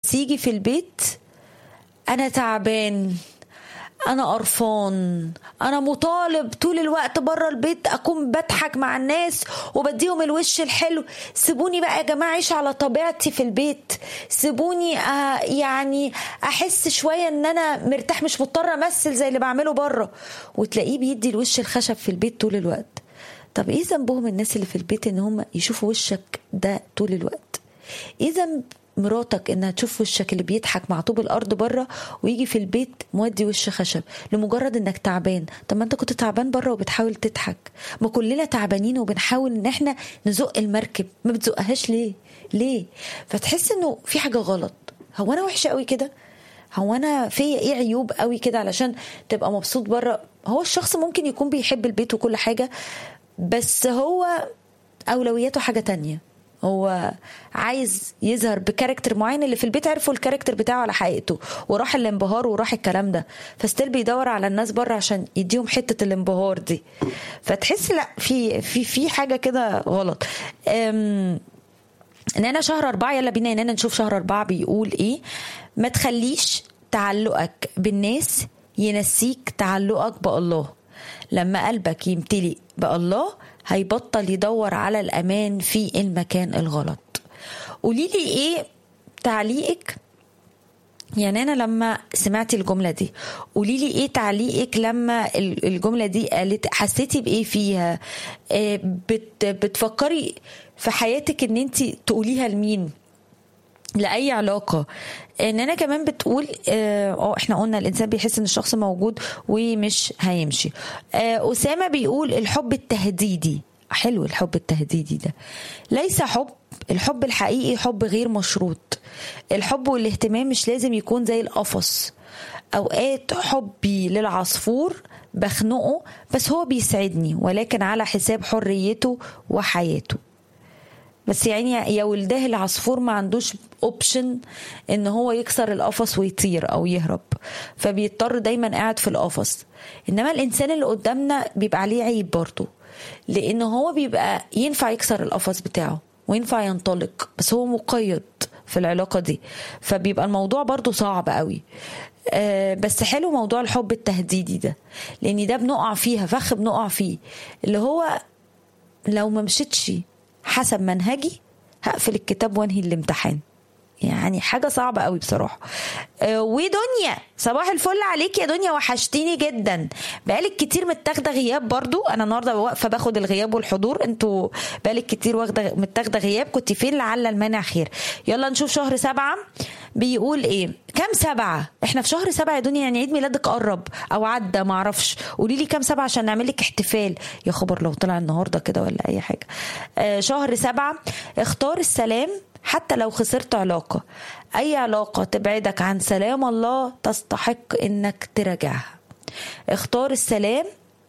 تيجي في البيت انا تعبان انا قرفان انا مطالب طول الوقت بره البيت اكون بضحك مع الناس وبديهم الوش الحلو سيبوني بقى يا جماعه اعيش على طبيعتي في البيت سيبوني آه يعني احس شويه ان انا مرتاح مش مضطره امثل زي اللي بعمله بره وتلاقيه بيدي الوش الخشب في البيت طول الوقت طب ايه ذنبهم الناس اللي في البيت ان هم يشوفوا وشك ده طول الوقت ايه ذنب مراتك انها تشوف وشك اللي بيضحك مع طوب الارض بره ويجي في البيت مودي وش خشب لمجرد انك تعبان طب ما انت كنت تعبان بره وبتحاول تضحك ما كلنا تعبانين وبنحاول ان احنا نزق المركب ما بتزقهاش ليه ليه فتحس انه في حاجه غلط هو انا وحشه قوي كده هو انا فيا ايه عيوب قوي كده علشان تبقى مبسوط بره هو الشخص ممكن يكون بيحب البيت وكل حاجه بس هو اولوياته حاجه تانية هو عايز يظهر بكاركتر معين اللي في البيت عرفوا الكاركتر بتاعه على حقيقته وراح الانبهار وراح الكلام ده فستيل بيدور على الناس بره عشان يديهم حته الانبهار دي فتحس لا في في في حاجه كده غلط أم اننا شهر أربعة يلا بينا اننا نشوف شهر أربعة بيقول ايه ما تخليش تعلقك بالناس ينسيك تعلقك بالله لما قلبك يمتلئ بالله هيبطل يدور على الأمان في المكان الغلط قولي لي ايه تعليقك يعني انا لما سمعتي الجمله دي قولي لي ايه تعليقك لما الجمله دي قالت حسيتي بايه فيها بت بتفكري في حياتك ان انت تقوليها لمين لاي علاقه ان انا كمان بتقول اه احنا قلنا الانسان بيحس ان الشخص موجود ومش هيمشي آه اسامه بيقول الحب التهديدي حلو الحب التهديدي ده ليس حب الحب الحقيقي حب غير مشروط الحب والاهتمام مش لازم يكون زي القفص اوقات حبي للعصفور بخنقه بس هو بيسعدني ولكن على حساب حريته وحياته بس يعني يا ولده العصفور ما عندوش اوبشن ان هو يكسر القفص ويطير او يهرب فبيضطر دايما قاعد في القفص انما الانسان اللي قدامنا بيبقى عليه عيب برضه لان هو بيبقى ينفع يكسر القفص بتاعه وينفع ينطلق بس هو مقيد في العلاقه دي فبيبقى الموضوع برضه صعب قوي آه بس حلو موضوع الحب التهديدي ده لان ده بنقع فيها فخ بنقع فيه اللي هو لو ما مشيتش حسب منهجي هقفل الكتاب وانهي الامتحان يعني حاجة صعبة قوي بصراحة أه ودنيا صباح الفل عليك يا دنيا وحشتيني جدا بقالك كتير متاخدة غياب برضو انا النهاردة واقفة باخد الغياب والحضور انتوا بقالك كتير واخدة متاخدة غياب كنت فين لعل المانع خير يلا نشوف شهر سبعة بيقول ايه كام سبعة احنا في شهر سبعة يا دنيا يعني عيد ميلادك قرب او عدى معرفش قولي لي كام سبعة عشان نعمل لك احتفال يا خبر لو طلع النهاردة كده ولا اي حاجة آه شهر سبعة اختار السلام حتى لو خسرت علاقة أي علاقة تبعدك عن سلام الله تستحق إنك تراجعها اختار السلام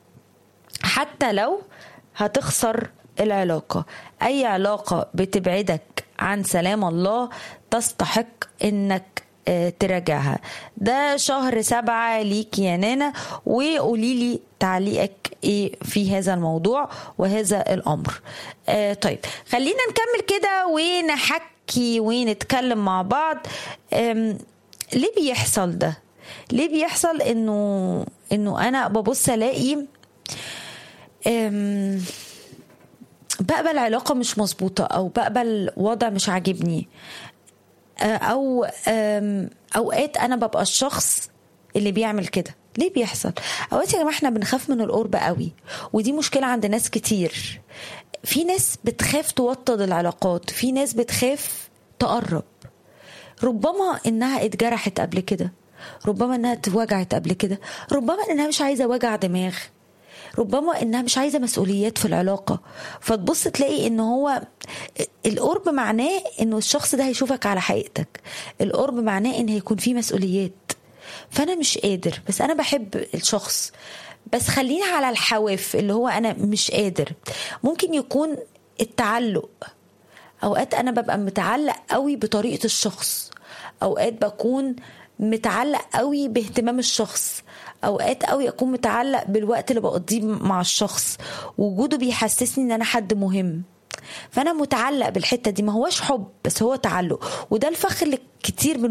حتى لو هتخسر العلاقة أي علاقة بتبعدك عن سلام الله تستحق إنك تراجعها ده شهر سبعة ليك يا نانا وقولي لي تعليقك ايه في هذا الموضوع وهذا الامر آه طيب خلينا نكمل كده ونحكي ونتكلم مع بعض ليه بيحصل ده ليه بيحصل انه انه انا ببص الاقي بقبل علاقة مش مظبوطة أو بقبل وضع مش عاجبني او اوقات انا ببقى الشخص اللي بيعمل كده ليه بيحصل اوقات يا جماعه احنا بنخاف من القرب قوي ودي مشكله عند ناس كتير في ناس بتخاف توطد العلاقات في ناس بتخاف تقرب ربما انها اتجرحت قبل كده ربما انها اتوجعت قبل كده ربما انها مش عايزه وجع دماغ ربما انها مش عايزه مسؤوليات في العلاقه فتبص تلاقي ان هو القرب معناه انه الشخص ده هيشوفك على حقيقتك القرب معناه ان هيكون في مسؤوليات فانا مش قادر بس انا بحب الشخص بس خلينا على الحواف اللي هو انا مش قادر ممكن يكون التعلق اوقات انا ببقى متعلق قوي بطريقه الشخص اوقات بكون متعلق قوي باهتمام الشخص اوقات قوي اكون متعلق بالوقت اللي بقضيه مع الشخص وجوده بيحسسني ان انا حد مهم فانا متعلق بالحته دي ما هوش حب بس هو تعلق وده الفخ اللي كتير